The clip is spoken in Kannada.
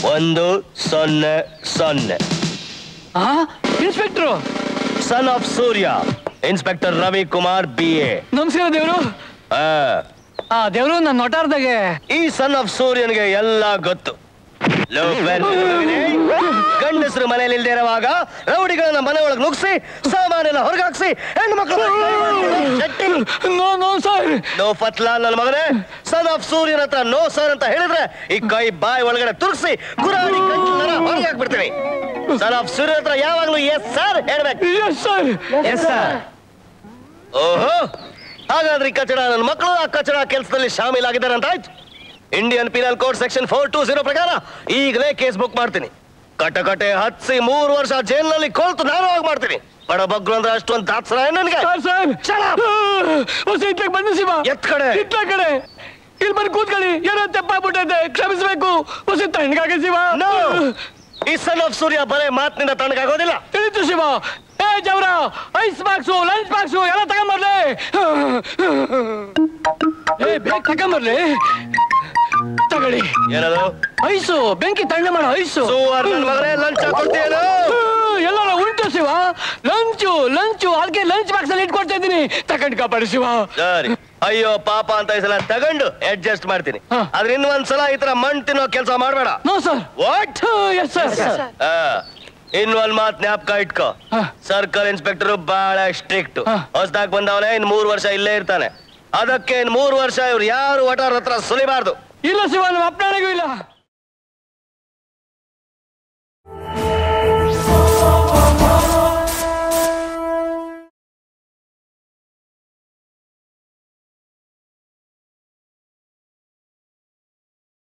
ಒಂದು ಸೊನ್ನೆ ಸೊನ್ನೆ ಆ inspector son of Surya inspector Ravi Kumar B A ನಮಸ್ಕಾರ ದೇವ್ರು ಆ ದೇವ್ರು ನನ್ನ ನೊಟಾರ್ದಾಗೆ ಈ ಸನ್ ಆಫ್ ಸೂರ್ಯನ್ಗೆ ಎಲ್ಲ ಗೊತ್ತು ಗಂಡಸರು ಮನೇಲಿ ಇಲ್ದೇ ಇರುವಾಗ ರೌಡಿಗಳನ್ನ ಮನೆ ಒಳಗೆ ನುಗ್ಸಿ ಸಾಮಾನೆಲ್ಲ ಹೊರಗಾಕ್ಸಿ ಹೆಣ್ಣು ಮಕ್ಕಳು ನೋ ನೋ ಸರ್ ನೋ ಫತ್ಲಾ ನನ್ನ ಮಗನೇ ಸನ್ ಆಫ್ ಸೂರ್ಯನ ಹತ್ರ ನೋ ಸರ್ ಅಂತ ಹೇಳಿದ್ರೆ ಈ ಕೈ ಬಾಯಿ ಒಳಗಡೆ ತುರ್ಸಿ ಗುರಾಡಿ ಗಂಟಲನ್ನ ಹೊರಗೆ ಹಾಕ್ಬಿಡ್ತೀನಿ ಸನ್ ಆಫ್ ಸೂರ್ಯ ಹತ್ರ ಯಾವಾಗ್ಲೂ ಎಸ್ ಸರ್ ಹೇಳ್ಬೇಕು ಎಸ್ ಸರ್ ಎಸ್ ಸರ್ ಓಹೋ ಹಾಗಾದ್ರೆ ಈ ಕಚಡ ನನ್ನ ಮಕ್ಕಳು ಆ ಕಚಡ ಕೆಲಸದಲ್ಲಿ ಶಾಮೀಲಾಗಿದ್ದಾರೆ ಅಂತ ಆಯ್ತು Indian penal code section four two zero ಪ್ರಕಾರ ಈಗಲೇ ಕೇಸ್ ಬುಕ್ ಮಾಡ್ತೀನಿ ಕಟಕಟೆ ಹತ್ಸಿ ಮೂರು ವರ್ಷ ಜೈಲಿನಲ್ಲಿ ಕೊಲ್ತು ನಾನು ಹೋಗಿ ಮಾಡ್ತೀನಿ ಬಡ ಬಗ್ರು ಅಂದ್ರೆ ಅಷ್ಟೊಂದು ದಾತ್ಸರ ನನಗೆ ಸರ್ Shut up! ಹೊಸ ಇತ್ಲಾಗ ಬನ್ನಿ ಶಿವ ಎತ್ ಕಡೆ ಇತ್ಲ ಕಡೆ ಇಲ್ಲಿ ಬಂದು ಕೂತ್ಕೊಳ್ಳಿ ಏನೋ ತೆಪ್ಪಾಗ್ಬಿಟ್ಟೈತೆ ಕ್ಷಮಿಸ್ಬೇಕು ಹೊಸ ತಣ್ಣಗಾಗೆ ಶಿವ No! ಈ ಸನ್ ಆಫ್ ಸೂರ್ಯ ಬರೇ ಮಾತಿನಿಂದ ತಣ್ಣಗಾಗೋದಿಲ್ಲ ತಿಳಿತು ಶಿವ ಏ Javara ice box lunch box ಎಲ್ಲ ತಗೊಂಬರ್ಲಿ ಏ ಬೇಗ ತಗೊಂಬರ್ಲಿ ತಗೊಳ್ಳಿ ಏನದು ಐಸು ಬೆಂಕಿ ತಣ್ಣೆ ಮಾಡೋ ಐಸು ಸೂವರ್ ನನ್ನ ಮಗನೇ ಲಂಚ್ ಕೊಡ್ತೀಯೇನು ಎಲ್ಲರ ಉಂಟು ಶಿವ ಲಂಚು ಲಂಚು ಅದಕ್ಕೆ ಲಂಚ್ ಬಾಕ್ಸ್ ಅಲ್ಲಿ ಇಟ್ಕೊಡ್ತಾ ಇದ್ದೀನಿ ತಗೊಂಡು ಕಾಪಾಡು ಶಿವ ಸರಿ ಅಯ್ಯೋ ಪಾಪ ಅಂತ ಈ ಸಲ ತಗೊಂಡು ಅಡ್ಜಸ್ಟ್ ಮಾಡ್ತೀನಿ ಹಾ. ಆದ್ರೆ ಇನ್ನೊಂದ್ಸಲ ಈ ತರ ಮಣ್ ತಿನ್ನೋ ಕೆಲಸ ಮಾಡಬೇಡ no sir what yes sir ಇನ್ನೊಂದ್ ಮಾತ್ ಜ್ಞಾಪಕ ಇಟ್ಕೋ ಹಾ. ಸರ್ಕಲ್ ಇನ್ಸ್ಪೆಕ್ಟರ್ ಬಹಳ ಸ್ಟ್ರಿಕ್ಟ್ ಹಾ. ಹೊಸದಾಗ್ ಬಂದವನೇ ಇನ್ ಮೂರ್ ವರ್ಷ ಇಲ್ಲೇ ಇರ್ತಾನೆ ಅದಕ್ಕೆ ಇನ್ ಮೂರ್ ವರ್ಷ ಇವ್ರು ಯಾರು ಒಟಾರ ಹತ್ರ ಸುಲಿಬಾರ್ದು ಇಲ್ಲ ಶಿವ ನಮ್ಮ ಅಪ್ಪನಿಗೂ ಇಲ್ಲ